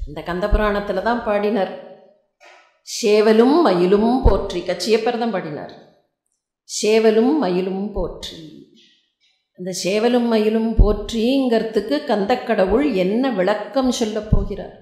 இந்த கந்த புராணத்தில் தான் பாடினார் சேவலும் மயிலும் போற்றி கச்சியப்பர் தான் பாடினார் சேவலும் மயிலும் போற்றி அந்த சேவலும் மயிலும் போற்றிங்கிறதுக்கு கந்தக்கடவுள் என்ன விளக்கம் சொல்லப் போகிறார்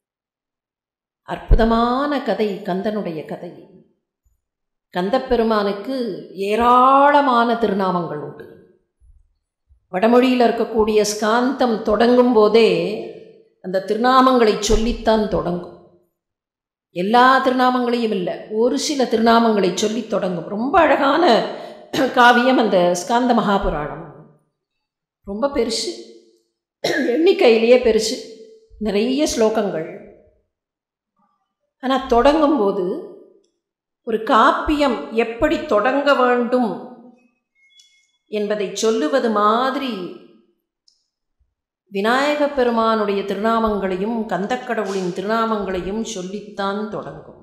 அற்புதமான கதை கந்தனுடைய கதை கந்தப்பெருமானுக்கு ஏராளமான திருநாமங்கள் உண்டு வடமொழியில் இருக்கக்கூடிய ஸ்காந்தம் தொடங்கும் போதே அந்த திருநாமங்களை சொல்லித்தான் தொடங்கும் எல்லா திருநாமங்களையும் இல்லை ஒரு சில திருநாமங்களை சொல்லி தொடங்கும் ரொம்ப அழகான காவியம் அந்த ஸ்காந்த மகாபுராணம் ரொம்ப பெருசு எண்ணிக்கையிலேயே பெருசு நிறைய ஸ்லோகங்கள் ஆனால் தொடங்கும்போது ஒரு காப்பியம் எப்படி தொடங்க வேண்டும் என்பதை சொல்லுவது மாதிரி விநாயக பெருமானுடைய திருநாமங்களையும் கந்தக்கடவுளின் திருநாமங்களையும் சொல்லித்தான் தொடங்கும்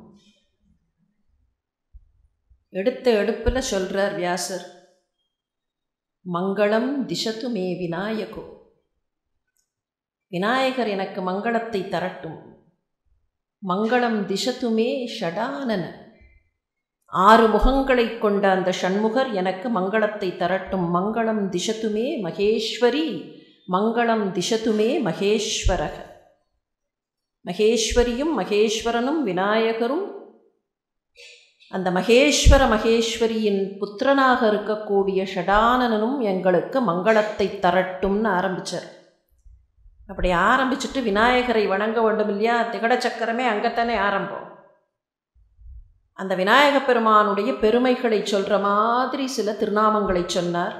எடுத்த எடுப்பில் சொல்கிறார் வியாசர் மங்களம் திசத்து மே விநாயகோ விநாயகர் எனக்கு மங்களத்தை தரட்டும் மங்களம் திசத்துமே ஷடானன ஆறு முகங்களை கொண்ட அந்த ஷண்முகர் எனக்கு மங்களத்தை தரட்டும் மங்களம் திசத்துமே மகேஸ்வரி மங்களம் திசத்துமே மகேஸ்வரக மகேஸ்வரியும் மகேஸ்வரனும் விநாயகரும் அந்த மகேஸ்வர மகேஸ்வரியின் புத்திரனாக இருக்கக்கூடிய ஷடானனும் எங்களுக்கு மங்களத்தை தரட்டும்னு ஆரம்பித்தார் அப்படி ஆரம்பிச்சுட்டு விநாயகரை வணங்க வேண்டும் இல்லையா திகட சக்கரமே அங்கத்தானே ஆரம்பம் அந்த விநாயக பெருமானுடைய பெருமைகளை சொல்கிற மாதிரி சில திருநாமங்களை சொன்னார்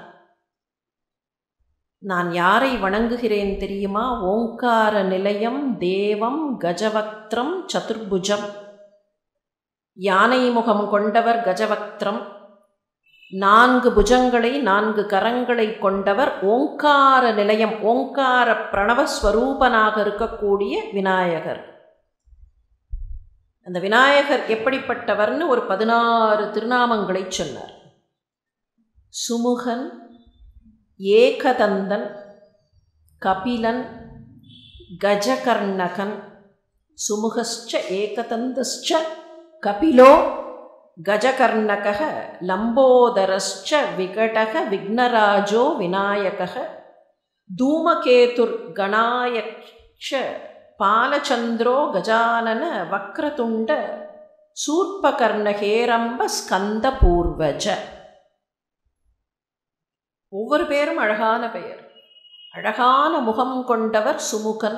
நான் யாரை வணங்குகிறேன் தெரியுமா ஓங்கார நிலையம் தேவம் கஜவக்திரம் சதுர்புஜம் யானை முகம் கொண்டவர் கஜவக்திரம் நான்கு புஜங்களை நான்கு கரங்களை கொண்டவர் ஓங்கார நிலையம் ஓங்கார பிரணவஸ்வரூபனாக இருக்கக்கூடிய விநாயகர் அந்த விநாயகர் எப்படிப்பட்டவர்னு ஒரு பதினாறு திருநாமங்களை சொன்னார் சுமுகன் ஏகதந்தன் கபிலன் கஜகர்ணகன் சுமுகஸ்ச ஏகதந்தஸ்ச கபிலோ கஜகர்ணக லம்போதரஸ்ச விகடக விக்னராஜோ விநாயக தூமகேதுர் கணாயக்ஷ பாலச்சந்திரோ கஜானன வக்ரதுண்ட சூர்பகர்ணகேரம்ப ஸ்கந்த பூர்வஜ ஒவ்வொரு பேரும் அழகான பெயர் அழகான முகம் கொண்டவர் சுமுகன்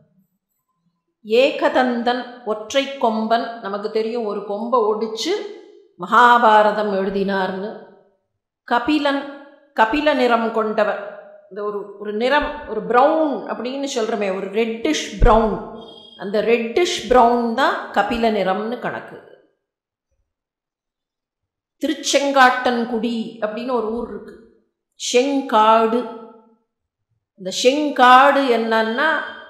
ஏகதந்தன் ஒற்றை கொம்பன் நமக்கு தெரியும் ஒரு கொம்பை ஒடிச்சு மகாபாரதம் எழுதினார்னு கபிலன் கபில நிறம் கொண்டவர் இந்த ஒரு ஒரு நிறம் ஒரு ப்ரௌன் அப்படின்னு சொல்கிறோமே ஒரு ரெட்டிஷ் ப்ரௌன் அந்த ரெட்டிஷ் ப்ரௌன் தான் கபில நிறம்னு கணக்கு திருச்செங்காட்டன்குடி அப்படின்னு ஒரு ஊர் இருக்கு செங்காடு இந்த செங்காடு என்னன்னா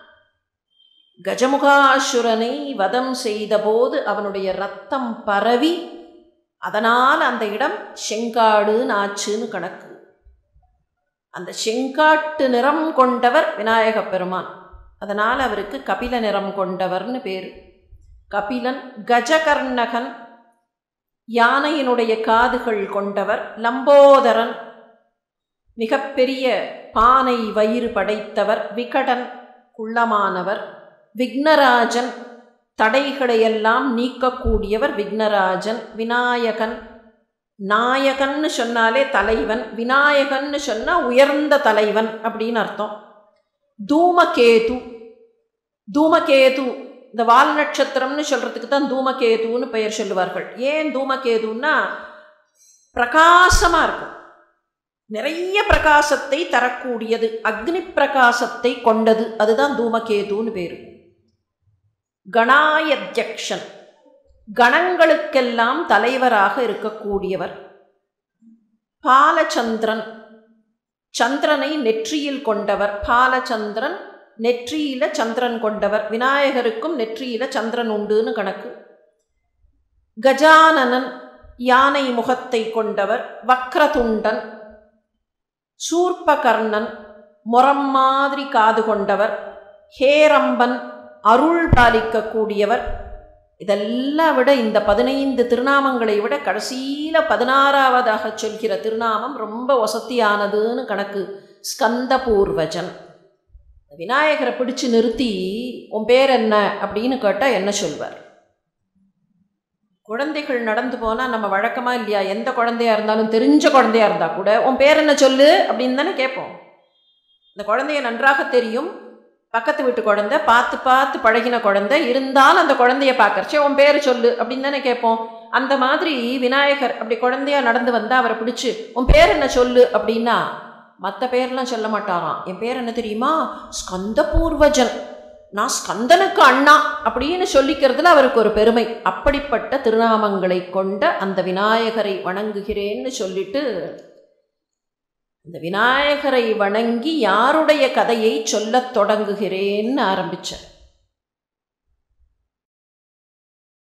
கஜமுகாசுரனை வதம் செய்தபோது அவனுடைய ரத்தம் பரவி அதனால் அந்த இடம் செங்காடுன்னு ஆச்சுன்னு கணக்கு அந்த செங்காட்டு நிறம் கொண்டவர் விநாயக பெருமான் அதனால் அவருக்கு கபில நிறம் கொண்டவர்னு பேர் கபிலன் கஜகர்ணகன் யானையினுடைய காதுகள் கொண்டவர் லம்போதரன் மிகப்பெரிய பானை வயிறு படைத்தவர் விகடன் குள்ளமானவர் விக்னராஜன் தடைகளையெல்லாம் நீக்கக்கூடியவர் விக்னராஜன் விநாயகன் நாயகன்னு சொன்னாலே தலைவன் விநாயகன்னு சொன்னால் உயர்ந்த தலைவன் அப்படின்னு அர்த்தம் தூமகேது தூமகேது இந்த வால் நட்சத்திரம்னு சொல்கிறதுக்கு தான் தூமகேதுன்னு பெயர் சொல்லுவார்கள் ஏன் தூமகேதுன்னா பிரகாசமாக இருக்கும் நிறைய பிரகாசத்தை தரக்கூடியது அக்னி பிரகாசத்தை கொண்டது அதுதான் தூமகேதுன்னு பேர் கணாயத்யக்ஷன் கணங்களுக்கெல்லாம் தலைவராக இருக்கக்கூடியவர் பாலச்சந்திரன் சந்திரனை நெற்றியில் கொண்டவர் பாலச்சந்திரன் நெற்றியில சந்திரன் கொண்டவர் விநாயகருக்கும் நெற்றியில சந்திரன் உண்டுன்னு கணக்கு கஜானனன் யானை முகத்தை கொண்டவர் வக்ரதுண்டன் சூர்பகர்ணன் முறம் மாதிரி காது கொண்டவர் ஹேரம்பன் அருள் பாலிக்கக்கூடியவர் இதெல்லாம் விட இந்த பதினைந்து திருநாமங்களை விட கடைசியில் பதினாறாவதாக சொல்கிற திருநாமம் ரொம்ப வசதியானதுன்னு கணக்கு ஸ்கந்த பூர்வஜன் விநாயகரை பிடிச்சு நிறுத்தி உன் பேர் என்ன அப்படின்னு கேட்டால் என்ன சொல்வார் குழந்தைகள் நடந்து போனால் நம்ம வழக்கமாக இல்லையா எந்த குழந்தையா இருந்தாலும் தெரிஞ்ச குழந்தையா இருந்தால் கூட உன் பேர் என்ன சொல்லு அப்படின்னு தானே கேட்போம் இந்த குழந்தைய நன்றாக தெரியும் பக்கத்து வீட்டு குழந்தை பார்த்து பார்த்து பழகின குழந்தை இருந்தாலும் அந்த குழந்தைய பார்க்கறச்சே உன் பேர் சொல்லு அப்படின்னு தானே கேட்போம் அந்த மாதிரி விநாயகர் அப்படி குழந்தையா நடந்து வந்தால் அவரை பிடிச்சி உன் பேர் என்ன சொல்லு அப்படின்னா மற்ற பேர்லாம் சொல்ல மாட்டாராம் என் பேர் என்ன தெரியுமா ஸ்கந்த பூர்வஜன் நான் ஸ்கந்தனுக்கு அண்ணா அப்படின்னு சொல்லிக்கிறதுல அவருக்கு ஒரு பெருமை அப்படிப்பட்ட திருநாமங்களை கொண்ட அந்த விநாயகரை வணங்குகிறேன்னு சொல்லிட்டு இந்த விநாயகரை வணங்கி யாருடைய கதையை சொல்லத் தொடங்குகிறேன்னு ஆரம்பித்தார்